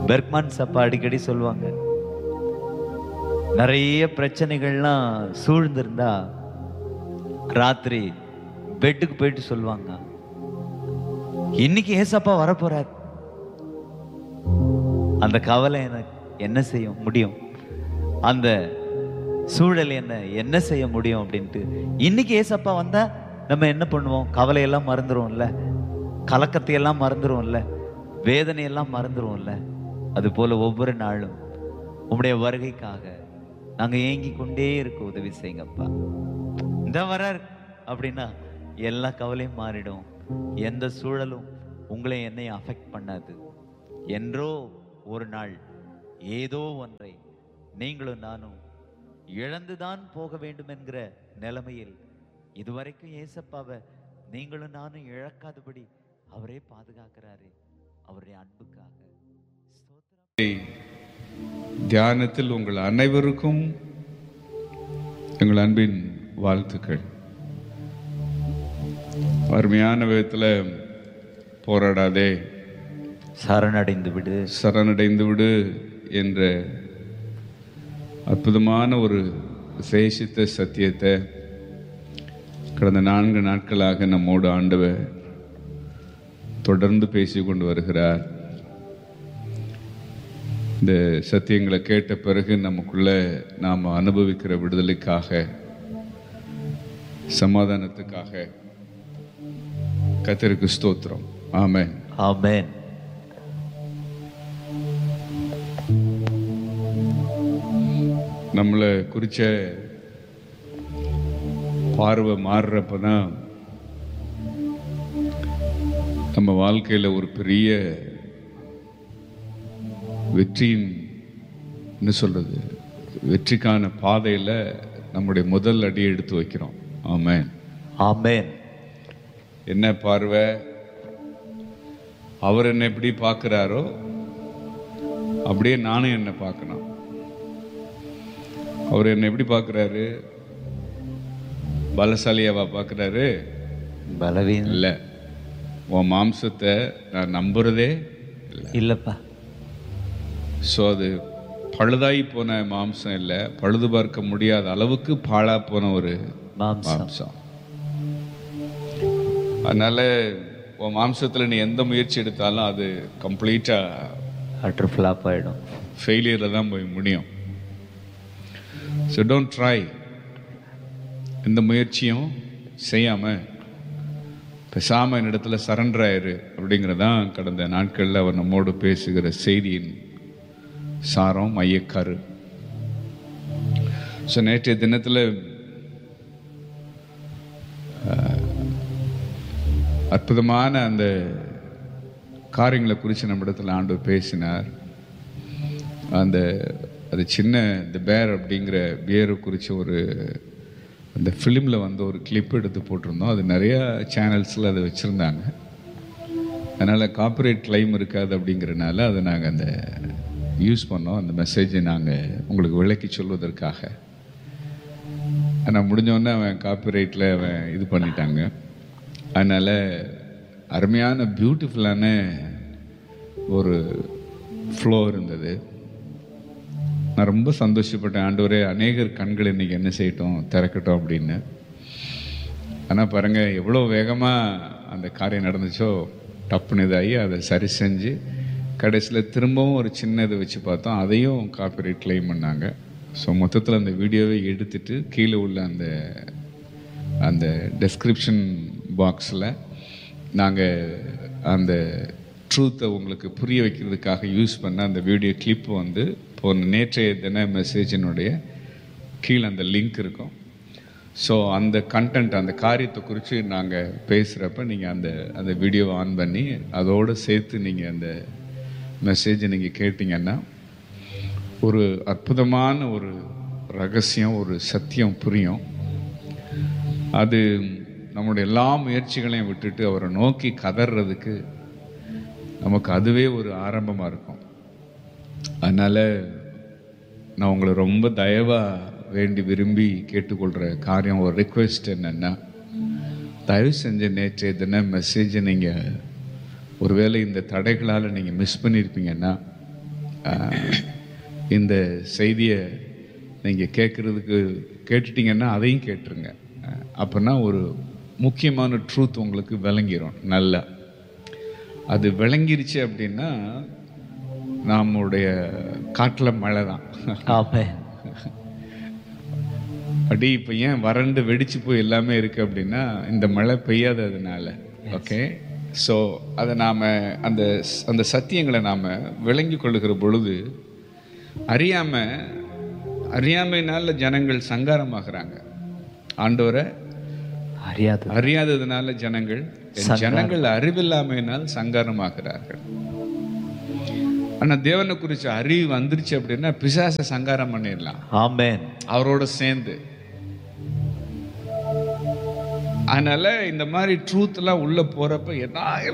Bergman சப்பா அடிக்கடி சொல்லுவாங்க நிறைய பிரச்சனைகள்லாம் சூழ்ந்திருந்தா ராத்திரி பெட்டுக்கு போயிட்டு சொல்லுவாங்க இன்னைக்கு ஏசப்பா வரப்போறார் அந்த கவலை எனக்கு என்ன செய்ய முடியும் அந்த சூழல் என்ன என்ன செய்ய முடியும் அப்படின்ட்டு இன்னைக்கு ஏசப்பா வந்தா நம்ம என்ன பண்ணுவோம் கவலையெல்லாம் மறந்துருவோம்ல கலக்கத்தை எல்லாம் மறந்துருவோம்ல வேதனையெல்லாம் மறந்துருவோம்ல அது போல ஒவ்வொரு நாளும் உம்முடைய வருகைக்காக நாங்க ஏங்கி கொண்டே இருக்க உதவி செய்யுங்கப்பா இந்த வரார் அப்படின்னா எல்லா கவலையும் மாறிடும் எந்த சூழலும் உங்களை என்னையும் அஃபெக்ட் பண்ணாது என்றோ ஒரு நாள் ஏதோ ஒன்றை நீங்களும் நானும் இழந்துதான் போக வேண்டும் என்கிற நிலைமையில் இதுவரைக்கும் ஏசப்பாவை நீங்களும் நானும் இழக்காதபடி அவரே பாதுகாக்கிறாரு அவருடைய அன்புக்காக ஸ்தோத்திரம். தியானத்தில் உங்கள் அனைவருக்கும் எங்கள் அன்பின் வாழ்த்துக்கள் அருமையான விதத்தில் போராடாதே சரணடைந்து விடு சரணடைந்து விடு என்ற அற்புதமான ஒரு விசேஷித்த சத்தியத்தை கடந்த நான்கு நாட்களாக நம்மோடு ஆண்டவர் தொடர்ந்து பேசிக் கொண்டு வருகிறார் இந்த சத்தியங்களை கேட்ட பிறகு நமக்குள்ள நாம் அனுபவிக்கிற விடுதலைக்காக சமாதானத்துக்காக கத்தருக்கு ஸ்தோத்திரம் ஆமென் ஆமென் நம்மளை குறிச்ச பார்வை மாறுறப்ப தான் நம்ம வாழ்க்கையில் ஒரு பெரிய வெற்றியின் என்ன சொல்றது வெற்றிக்கான பாதையில் நம்முடைய முதல் அடி எடுத்து வைக்கிறோம் ஆமென் ஆமென் என்ன பார்வை அவர் என்ன எப்படி பார்க்குறாரோ அப்படியே நானும் என்ன பார்க்கணும் அவர் என்ன எப்படி பார்க்குறாரு பலசாலியாவா பார்க்குறாரு பலவீனம் இல்லை உன் மாம்சத்தை நான் நம்புறதே இல்லை இல்லப்பா ஸோ அது பழுதாகி போன மாம்சம் இல்லை பழுது பார்க்க முடியாத அளவுக்கு பாழா போன ஒரு மாம்சம் மாம்சம் அதனால உன் மாம்சத்தில் நீ எந்த முயற்சி எடுத்தாலும் அது கம்ப்ளீட்டாக அட்ரு ஃப்ளாப் ஆயிடும் ஃபெயிலியரில் தான் போய் முடியும் ஸோ டோன்ட் ட்ரை எந்த முயற்சியும் செய்யாமல் பேசாமல் என்னிடத்துல சரண்டர் ஆயிரு அப்படிங்கிறதான் கடந்த நாட்களில் அவர் நம்மோடு பேசுகிற செய்தியின் சாரம் மையக்கரு ஸோ நேற்றைய தினத்தில் அற்புதமான அந்த காரியங்களை குறித்து நம்மிடத்தில் ஆண்டவர் பேசினார் அந்த அது சின்ன தி பேர் அப்படிங்கிற பியரை குறித்து ஒரு அந்த ஃபிலிமில் வந்து ஒரு கிளிப் எடுத்து போட்டிருந்தோம் அது நிறையா சேனல்ஸில் அதை வச்சுருந்தாங்க அதனால் காப்பிரைட் கிளைம் இருக்காது அப்படிங்கிறனால அதை நாங்கள் அந்த யூஸ் பண்ணோம் அந்த மெசேஜை நாங்கள் உங்களுக்கு விளக்கி சொல்வதற்காக ஆனால் முடிஞ்சோடனே அவன் காப்பிரைட்டில் அவன் இது பண்ணிட்டாங்க அதனால் அருமையான பியூட்டிஃபுல்லான ஒரு ஃப்ளோ இருந்தது நான் ரொம்ப சந்தோஷப்பட்டேன் ஆண்டவரே அநேகர் கண்கள் இன்னைக்கு என்ன செய்யட்டும் திறக்கட்டும் அப்படின்னு ஆனால் பாருங்க எவ்வளோ வேகமாக அந்த காரியம் நடந்துச்சோ டப்புன்னு இதாகி அதை சரி செஞ்சு கடைசியில் திரும்பவும் ஒரு சின்ன இதை வச்சு பார்த்தோம் அதையும் காப்பிரைட் கிளைம் பண்ணாங்க ஸோ மொத்தத்தில் அந்த வீடியோவை எடுத்துட்டு கீழே உள்ள அந்த அந்த டெஸ்கிரிப்ஷன் பாக்ஸில் நாங்கள் அந்த ட்ரூத்தை உங்களுக்கு புரிய வைக்கிறதுக்காக யூஸ் பண்ண அந்த வீடியோ கிளிப் வந்து போன நேற்றைய தின மெசேஜினுடைய கீழே அந்த லிங்க் இருக்கும் ஸோ அந்த கண்டென்ட் அந்த காரியத்தை குறித்து நாங்கள் பேசுகிறப்ப நீங்கள் அந்த அந்த வீடியோவை ஆன் பண்ணி அதோடு சேர்த்து நீங்கள் அந்த மெசேஜை நீங்கள் கேட்டிங்கன்னா ஒரு அற்புதமான ஒரு ரகசியம் ஒரு சத்தியம் புரியும் அது நம்முடைய எல்லா முயற்சிகளையும் விட்டுட்டு அவரை நோக்கி கதறதுக்கு நமக்கு அதுவே ஒரு ஆரம்பமாக இருக்கும் அதனால் நான் உங்களை ரொம்ப தயவாக வேண்டி விரும்பி கேட்டுக்கொள்கிற காரியம் ஒரு ரிக்வெஸ்ட் என்னென்னா தயவு செஞ்ச நேற்றைய தின மெசேஜை நீங்கள் ஒருவேளை இந்த தடைகளால் நீங்கள் மிஸ் பண்ணியிருப்பீங்கன்னா ஆஹ், இந்த செய்தியை நீங்கள் கேட்குறதுக்கு கேட்டுட்டீங்கன்னா அதையும் கேட்டுருங்க ஆஹ், அப்போனா ஒரு முக்கியமான ட்ரூத் உங்களுக்கு விளங்கிரும் நல்லா அது விளங்கிருச்சு அப்படின்னா நம்முடைய காட்டில் மழை தான் ஆமென் அடி இப்போ ஏன் வறண்டு வெடிச்சு போய் எல்லாமே இருக்கு அப்படின்னா இந்த மழை பெய்யாததுனால ஓகே ஸோ அதை நாம் அந்த அந்த சத்தியங்களை நாம் விளங்கி கொள்ளுகிற பொழுது அறியாம அறியாமையினால ஜனங்கள் சங்காரமாகறாங்க ஆண்டவரை அறியாது அறியாததுனால ஜனங்கள் என் ஜனங்கள் அறிவில்லாமையினால் சங்காரமாகிறார்கள் ஆனா தேவனை குறிச்ச அறிவு வந்துருச்சு அப்படின்னா பிசாசை சங்காரம் பண்ணிடலாம் ஆமென் அவரோட சேர்ந்து அதனால இந்த மாதிரி ட்ரூத் எல்லாம் உள்ள போறப்ப என்ன